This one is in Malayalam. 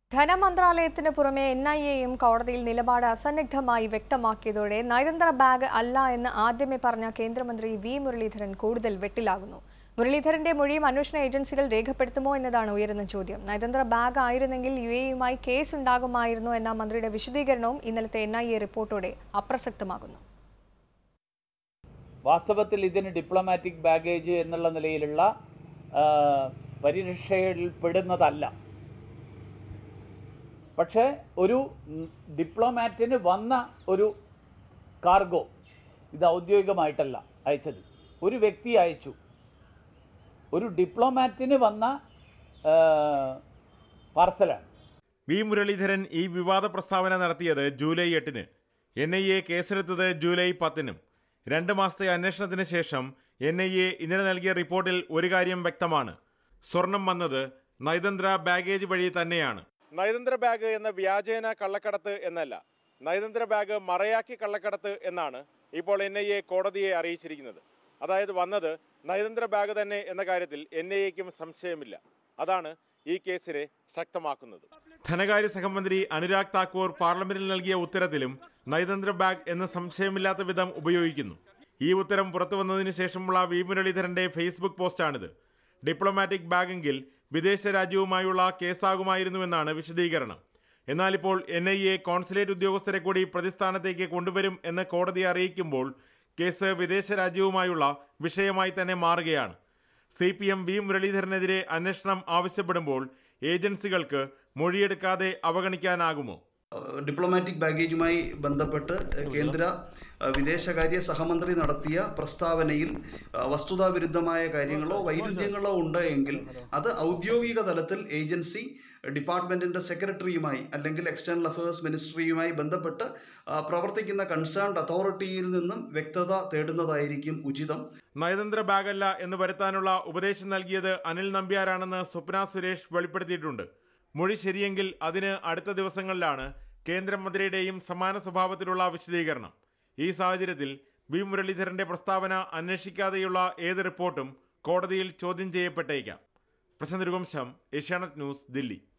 ധനമന്ത്രാലയത്തിന് പുറമെ എൻ ഐ എയും കോടതിയിൽ നിലപാട് അസന്നിഗ്ധമായി വ്യക്തമാക്കിയതോടെ നയതന്ത്ര ബാഗ് അല്ല എന്ന് ആദ്യമേ പറഞ്ഞ കേന്ദ്രമന്ത്രി വി മുരളീധരൻ കൂടുതൽ വെട്ടിലാകുന്നു മുരളീധരന്റെ മൊഴിയും അന്വേഷണ ഏജൻസികൾ രേഖപ്പെടുത്തുമോ എന്നതാണ് ഉയരുന്ന ചോദ്യം നയതന്ത്ര ബാഗ് ആയിരുന്നെങ്കിൽ യു എയുമായി കേസ് ഉണ്ടാകുമായിരുന്നു എന്ന മന്ത്രിയുടെ വിശദീകരണവും ഇന്നലത്തെ എൻ ഐ എ റിപ്പോർട്ടോടെ അപ്രസക്തമാകുന്നു വാസ്തവത്തിൽ ഇതിന് ഡിപ്ലോമാറ്റിക് ബാഗേജ് എന്നുള്ള നിലയിലുള്ള ആ, പരിരക്ഷയിൽ പെടുന്നതല്ല പക്ഷേ ഒരു ഉം, ഡിപ്ലോമാറ്റിന് വന്ന ഒരു കാർഗോ ഇത് ഔദ്യോഗികമായിട്ടല്ല അയച്ചത് ഒരു വ്യക്തി അയച്ചു ഒരു ഡിപ്ലോമാറ്റിന് വന്ന ആ, പാർസലാണ് വി മുരളീധരൻ ഈ വിവാദ പ്രസ്താവന നടത്തിയത് ജൂലൈ എട്ടിന് എൻ ഐ എ കേസെടുത്തത് ജൂലൈ പത്തിനും രണ്ട് മാസത്തെ അന്വേഷണത്തിന് ശേഷം എൻ ഐ എ ഇന്നലെ നൽകിയ റിപ്പോർട്ടിൽ ഒരു കാര്യം വ്യക്തമാണ് സ്വർണം വന്നത് നയതന്ത്ര ബാഗേജ് വഴി തന്നെയാണ് നയതന്ത്ര ബാഗ് എന്ന വ്യാജേന കള്ളക്കടത്ത് എന്നല്ല നയതന്ത്ര ബാഗ് മറയാക്കി കള്ളക്കടത്ത് എന്നാണ് ഇപ്പോൾ എൻ ഐ എ കോടതിയെ അറിയിച്ചിരിക്കുന്നത് അതായത് വന്നത് നയതന്ത്ര ബാഗ് തന്നെ എന്ന കാര്യത്തിൽ എൻ ഐ എക്കും സംശയമില്ല അതാണ് ഈ കേസിനെ ശക്തമാക്കുന്നത് ധനകാര്യ സഹമന്ത്രി അനുരാഗ് താക്കൂർ പാർലമെന്റിൽ നൽകിയ ഉത്തരത്തിലും നയതന്ത്ര ബാഗ് എന്ന് സംശയമില്ലാത്ത വിധം ഉപയോഗിക്കുന്നു ഈ ഉത്തരം പുറത്തു വന്നതിന് ശേഷമുള്ള വി മുരളീധരന്റെ ഫേസ്ബുക്ക് പോസ്റ്റാണിത് ഡിപ്ലോമാറ്റിക് ബാഗെങ്കിൽ വിദേശ രാജ്യവുമായുള്ള കേസാകുമായിരുന്നുവെന്നാണ് വിശദീകരണം എന്നാൽ ഇപ്പോൾ എൻ ഐ എ കോൺസുലേറ്റ് ഉദ്യോഗസ്ഥരെ കൂടി പ്രതിസ്ഥാനത്തേക്ക് കൊണ്ടുവരും എന്ന് കോടതിയെ അറിയിക്കുമ്പോൾ കേസ് വിദേശ രാജ്യവുമായുള്ള വിഷയമായി തന്നെ മാറുകയാണ് സി പി എം വി മുരളീധരനെതിരെ അന്വേഷണം ആവശ്യപ്പെടുമ്പോൾ ഏജൻസികൾക്ക് മൊഴിയെടുക്കാതെ അവഗണിക്കാനാകുമോ ഡിപ്ലോമാറ്റിക് ബാഗേജുമായി ബന്ധപ്പെട്ട് കേന്ദ്ര അഹ്, വിദേശകാര്യ സഹമന്ത്രി നടത്തിയ പ്രസ്താവനയിൽ അഹ്, വസ്തുതാവിരുദ്ധമായ കാര്യങ്ങളോ വൈരുദ്ധ്യങ്ങളോ ഉണ്ട് എങ്കിൽ അത് ഔദ്യോഗിക തലത്തിൽ ഏജൻസി ഡിപ്പാർട്ട്മെന്റിന്റെ സെക്രട്ടറിയുമായി അല്ലെങ്കിൽ എക്സ്റ്റേണൽ അഫയേഴ്സ് മിനിസ്ട്രിയുമായി ബന്ധപ്പെട്ട് അഹ്, പ്രവർത്തിക്കുന്ന കൺസേൺഡ് അതോറിറ്റിയിൽ നിന്നും വ്യക്തത തേടുന്നതായിരിക്കും ഉചിതം നയതന്ത്ര ബാഗല്ല എന്ന് വരുത്താനുള്ള ഉപദേശം നൽകിയത് അനിൽ നമ്പ്യാരാണെന്ന് സ്വപ്ന സുരേഷ് വെളിപ്പെടുത്തിയിട്ടുണ്ട് മൊഴി ശരിയെങ്കിൽ അതിന് അടുത്ത ദിവസങ്ങളിലാണ് കേന്ദ്രമന്ത്രിയുടെയും സമാന സ്വഭാവത്തിലുള്ള വിശദീകരണം ഈ സാഹചര്യത്തിൽ വി മുരളീധരന്റെ പ്രസ്താവന അന്വേഷിക്കാതെയുള്ള ഏത് റിപ്പോർട്ടും കോടതിയിൽ ചോദ്യം ചെയ്യപ്പെട്ടേക്കാം പ്രശാന്ത് രഘുവംശം ഏഷ്യാനെറ്റ് ന്യൂസ് ദില്ലി